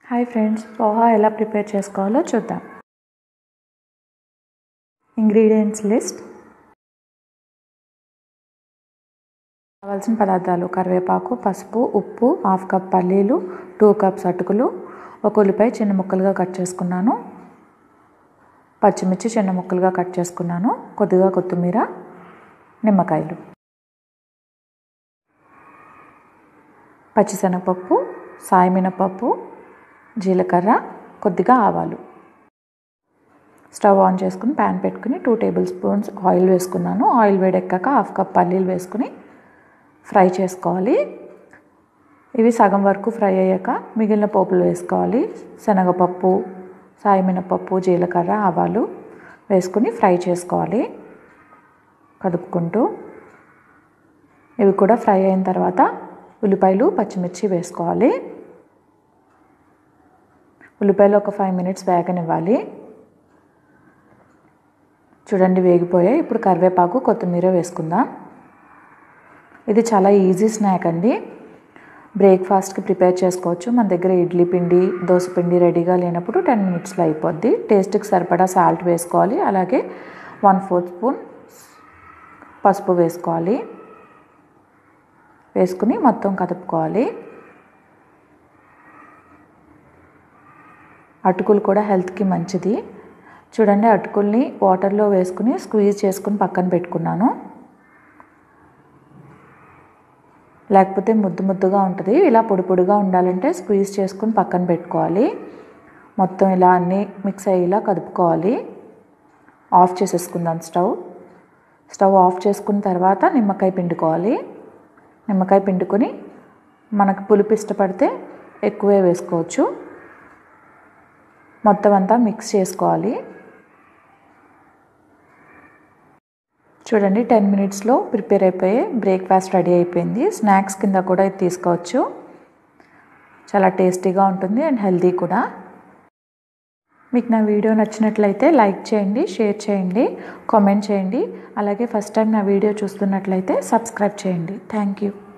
hi friends poha ఎలా prepare చేసుకోవాలో చూద్దాం ఇంగ్రీడియంట్స్ లిస్ట్ కావాల్సిన పదార్థాలు కరివేపాకు పసుపు ఉప్పు హాఫ్ కప్ పల్లీలు టూ కప్స్ అటుకులు ఒక ఉల్లిపాయ చిన్న ముక్కలుగా కట్ చేసుకున్నాను పచ్చిమిర్చి చిన్న ముక్కలుగా కట్ చేసుకున్నాను కొద్దిగా కొత్తిమీర నిమ్మకాయలు పచ్చిశనగపప్పు సాయమినపప్పు జీలకర్ర కొద్దిగా ఆవాలు స్టవ్ ఆన్ చేసుకుని ప్యాన్ పెట్టుకుని టూ టేబుల్ స్పూన్స్ ఆయిల్ వేసుకున్నాను ఆయిల్ వేడెక్కాక హాఫ్ కప్ పల్లీలు వేసుకుని ఫ్రై చేసుకోవాలి ఇవి సగం వరకు ఫ్రై అయ్యాక మిగిలిన పోపులు వేసుకోవాలి శనగపప్పు సాయమినపప్పు జీలకర్ర ఆవాలు వేసుకుని ఫ్రై చేసుకోవాలి కదుపుకుంటూ ఇవి కూడా ఫ్రై అయిన తర్వాత ఉల్లిపాయలు పచ్చిమిర్చి వేసుకోవాలి ఉల్లిపాయలు ఒక ఫైవ్ మినిట్స్ వేగనివ్వాలి చూడండి వేగిపోయాయి ఇప్పుడు కరివేపాకు కొత్తిమీర వేసుకుందాం ఇది చాలా ఈజీ స్నాక్ అండి బ్రేక్ఫాస్ట్కి ప్రిపేర్ చేసుకోవచ్చు మన దగ్గర ఇడ్లీ పిండి దోశ పిండి రెడీగా లేనప్పుడు టెన్ మినిట్స్లో అయిపోద్ది టేస్ట్కి సరిపడా సాల్ట్ వేసుకోవాలి అలాగే వన్ ఫోర్త్ స్పూన్ పసుపు వేసుకోవాలి వేసుకుని మొత్తం కదుపుకోవాలి అటుకులు కూడా హెల్త్కి మంచిది చూడండి అటుకుల్ని వాటర్లో వేసుకుని స్క్వీజ్ చేసుకుని పక్కన పెట్టుకున్నాను లేకపోతే ముద్దు ముద్దుగా ఉంటుంది ఇలా పొడి పొడిగా ఉండాలంటే స్క్వీజ్ చేసుకుని పక్కన పెట్టుకోవాలి మొత్తం ఇలా అన్నీ మిక్స్ అయ్యేలా కదుపుకోవాలి ఆఫ్ చేసేసుకుందాం స్టవ్ స్టవ్ ఆఫ్ చేసుకున్న తర్వాత నిమ్మకాయ పిండుకోవాలి నిమ్మకాయ పిండుకొని మనకు పులుపు ఇష్టపడితే ఎక్కువే వేసుకోవచ్చు మొత్తం అంతా మిక్స్ చేసుకోవాలి చూడండి టెన్ మినిట్స్లో ప్రిపేర్ అయిపోయి బ్రేక్ఫాస్ట్ రెడీ అయిపోయింది స్నాక్స్ కింద కూడా ఇది తీసుకోవచ్చు చాలా టేస్టీగా ఉంటుంది అండ్ హెల్తీ కూడా మీకు నా వీడియో నచ్చినట్లయితే లైక్ చేయండి షేర్ చేయండి కామెంట్ చేయండి అలాగే ఫస్ట్ టైం నా వీడియో చూస్తున్నట్లయితే సబ్స్క్రైబ్ చేయండి థ్యాంక్ యూ